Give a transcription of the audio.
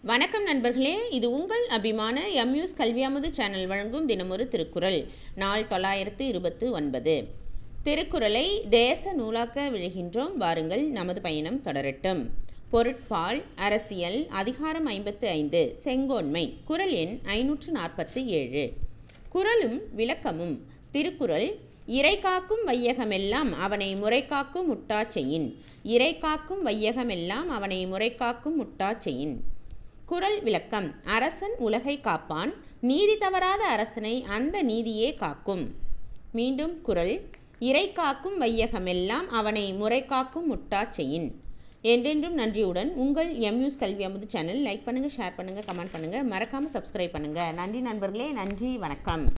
வணக்கம் நண்பர்களே இது உங்கள் அபிமான எம்யூஸ் கல்வியாமுது சேனல் வழங்கும் தினமொரு திருக்குறள் நாள் தொள்ளாயிரத்து இருபத்து ஒன்பது திருக்குறளை தேச நூலாக்க விழுகின்றோம் வாருங்கள் நமது பயணம் தொடரட்டும் பொருட்பால் அரசியல் அதிகாரம் ஐம்பத்து ஐந்து செங்கோன்மை குறள் எண் ஐநூற்று நாற்பத்து ஏழு குறளும் விளக்கமும் திருக்குறள் இறை காக்கும் வையகமெல்லாம் அவனை முறை காக்கும் முட்டா செய்யின் இறை காக்கும் வையகமெல்லாம் அவனை முறை காக்கும் முட்டா செய்யின் குறள் விளக்கம் அரசன் உலகை காப்பான் நீதி தவறாத அரசனை அந்த நீதியே காக்கும் மீண்டும் குறள் இறை காக்கும் வையகமெல்லாம் அவனை முறை காக்கும் முட்டா செய்யின் என்றென்றும் நன்றியுடன் உங்கள் எம்யூஸ் கல்வி அமுது சேனல் லைக் பண்ணுங்கள் ஷேர் பண்ணுங்கள் கமெண்ட் பண்ணுங்கள் மறக்காமல் சப்ஸ்கிரைப் பண்ணுங்கள் நன்றி நண்பர்களே நன்றி வணக்கம்